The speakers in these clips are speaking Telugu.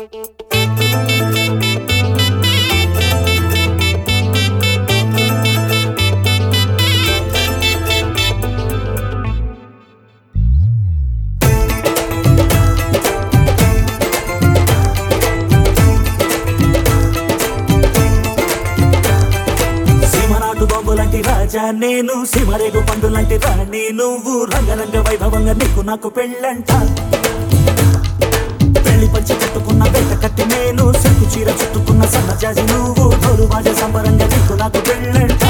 సీమనాటు బాంబు లాంటి రాజా నేను సీమరేగు పండు లాంటి రాణి నువ్వు రంగరంగ వైభవంగా నీకు నాకు పెళ్ళంట పెళ్లి పంచి కట్టుకున్న వేట కట్టి నేను సెట్టు చీర చుట్టుకున్న సన్నజాజి నువ్వు డోలు బాజ సంబరంగా నీకు నాకు పెళ్ళంట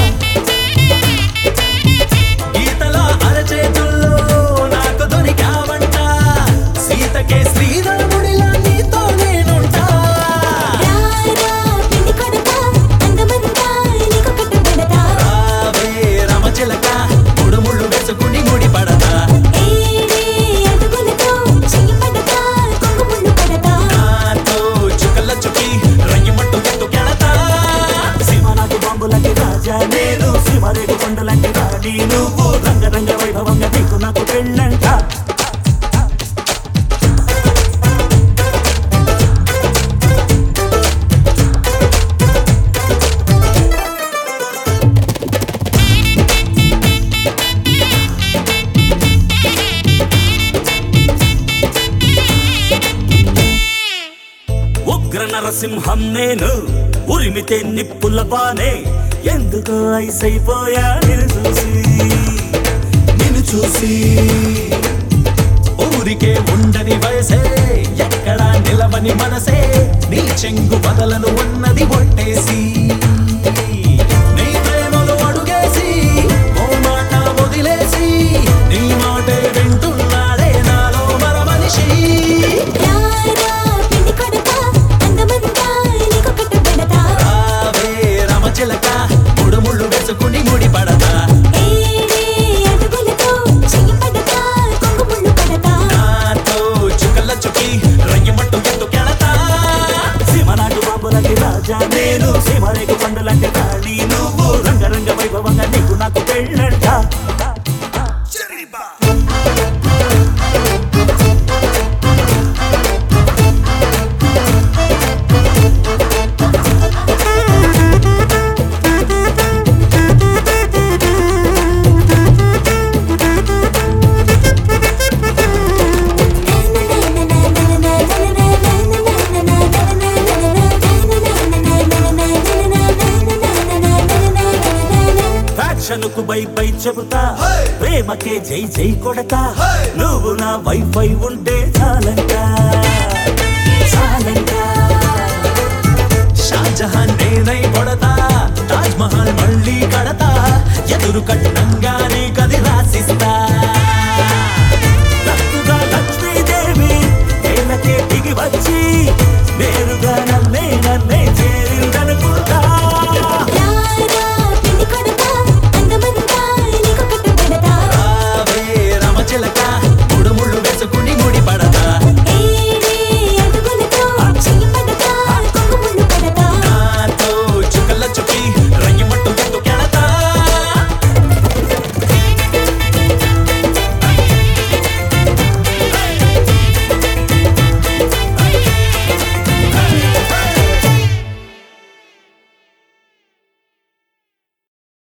గీతలో అరచేతుల్లో నాకు దొరికావంట సీతకే శ్రీరాముడిలా నీతో నేనుంటా రారా పిండి కొడతా అందమంతా నీకు కట్టుబడతా రావే రమచిలక ముడుముళ్ళు వేసుకుని ముడి పడతా ఏడే అడుగులతో చెయ్యి పడతా కొంగుముళ్ళు పడతా నాతో చుక్కల చుకి రయ్యమంటూ ఎత్తుకెళతా సీమనాటు బాంబు లాంటి రాజా నేను సీమరేగు పండు లాంటి రాణి నువ్వు రంగరంగ వైభవంగా నీకు నాకు పెళ్ళంట ఉగ్ర నరసింహం నేను ఉరిమితే నిప్పుల బానే ఎందుకో ఐసైపోయా నిన్ను చూసి నిన్ను చూసి ఊరికే ఉండని వయసే ఎక్కడా నిలవని మనసే నీ చెంగు బదలను ఉన్నది ఒట్టేసి నీ ప్రేమలో అడుగేసి ఓ మాట వదిలేసి నీ మాటే వింటున్నాడే నాలో మర మనిషి రారా పిండి కొడతా అందమంతా నీకు కట్టుబడతా రావే రమచిలక ముడుముళ్ళు వేసుకుని ముడి పడతా ఏడే అడుగులతో చెయ్యి పడతా కొంగుముళ్ళు పడతా నాతో చుక్కల చుకి రయ్యమంటూ ఎత్తుకెళతా సీమనాటు బాంబు లాంటి రాజా నేను సీమరేగు పండు లాంటి రాణి నువ్వు రంగరంగ వైభవంగా నీకు నాకు పెళ్ళంట ఫ్యాక్షన్ కు బై బై చెబుతా ప్రేమకే జై జై కొడతా నువ్వు నా వైఫై ఉంటే